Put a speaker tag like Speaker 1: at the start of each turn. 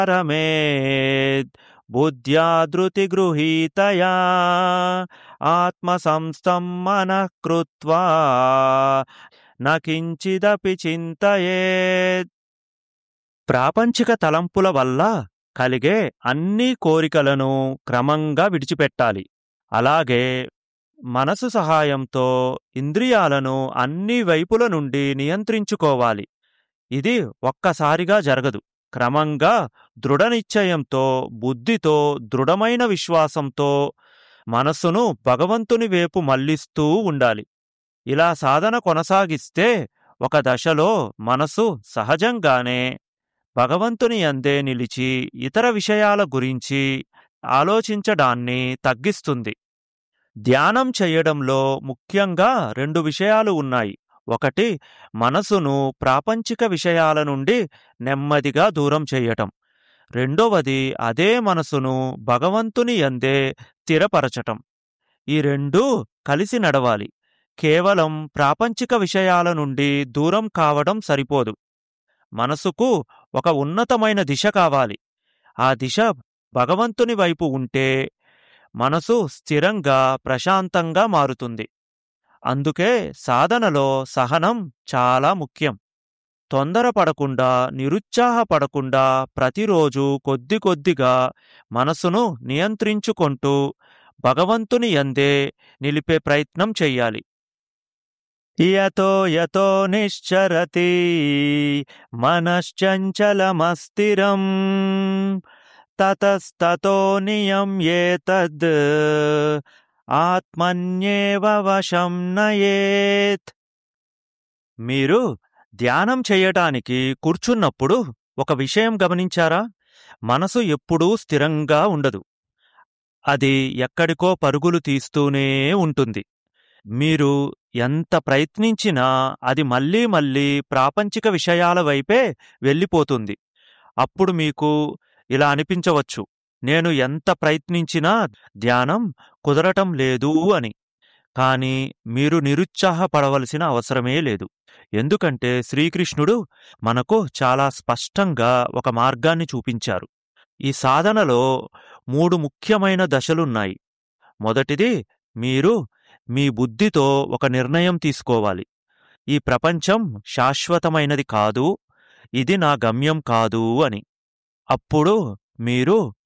Speaker 1: రమేద్ బుద్ధ్యా ధృతి గృహీతయా ఆత్మసంస్థం మనః కృత్వా నకించిదపి చింతయేత్ ప్రాపంచిక తలంపుల వల్ల కలిగే అన్ని కోరికలను క్రమంగా విడిచిపెట్టాలి అలాగే మనసు సహాయంతో ఇంద్రియాలను అన్ని వైపుల నుండి నియంత్రించుకోవాలి ఇది ఒక్కసారిగా జరగదు క్రమంగా దృఢ నిశ్చయంతో బుద్ధితో దృఢమైన విశ్వాసంతో మనస్సును భగవంతుని వైపు మళ్లిస్తూ ఉండాలి ఇలా సాధన కొనసాగిస్తే ఒక దశలో మనసు సహజంగానే భగవంతుని అందే నిలిచి ఇతర విషయాల గురించి ఆలోచించడాన్ని తగ్గిస్తుంది ధ్యానం చేయడంలో ముఖ్యంగా రెండు విషయాలు ఉన్నాయి ఒకటి మనసును ప్రాపంచిక విషయాల నుండి నెమ్మదిగా దూరం చేయటం రెండవది అదే మనసును భగవంతుని అందే స్థిరపరచటం ఈ రెండూ కలిసి నడవాలి కేవలం ప్రాపంచిక విషయాల నుండి దూరం కావడం సరిపోదు మనసుకు ఒక ఉన్నతమైన దిశ కావాలి ఆ దిశ భగవంతుని వైపు ఉంటే మనసు స్థిరంగా ప్రశాంతంగా మారుతుంది అందుకే సాధనలో సహనం చాలా ముఖ్యం తొందరపడకుండా నిరుత్సాహపడకుండా ప్రతిరోజు కొద్ది కొద్దిగా మనసును నియంత్రించుకుంటూ భగవంతుని యందే నిలిపే ప్రయత్నం చెయ్యాలి యతో యతో నిశ్చరతి మనశ్చంచలమస్థిరం తతస్తతో నియమ్యేతద్ ఆత్మన్యేవ వశం నయేత్ మీరు ధ్యానం చేయటానికి కూర్చున్నప్పుడు ఒక విషయం గమనించారా మనసు ఎప్పుడూ స్థిరంగా ఉండదు అది ఎక్కడికో పరుగులు తీస్తూనే ఉంటుంది మీరు ఎంత ప్రయత్నించినా అది మళ్ళీ మళ్ళీ ప్రాపంచిక విషయాల వైపే వెళ్ళిపోతుంది అప్పుడు మీకు ఇలా అనిపించవచ్చు నేను ఎంత ప్రయత్నించినా ధ్యానం కుదరటం లేదు అని కాని మీరు నిరుత్సాహపడవలసిన అవసరమే లేదు ఎందుకంటే శ్రీకృష్ణుడు మనకు చాలా స్పష్టంగా ఒక మార్గాన్ని చూపించారు ఈ సాధనలో మూడు ముఖ్యమైన దశలున్నాయి మొదటిది మీరు మీ బుద్ధితో ఒక నిర్ణయం తీసుకోవాలి ఈ ప్రపంచం శాశ్వతమైనది కాదు ఇది నా గమ్యం కాదు అని అప్పుడు మీరు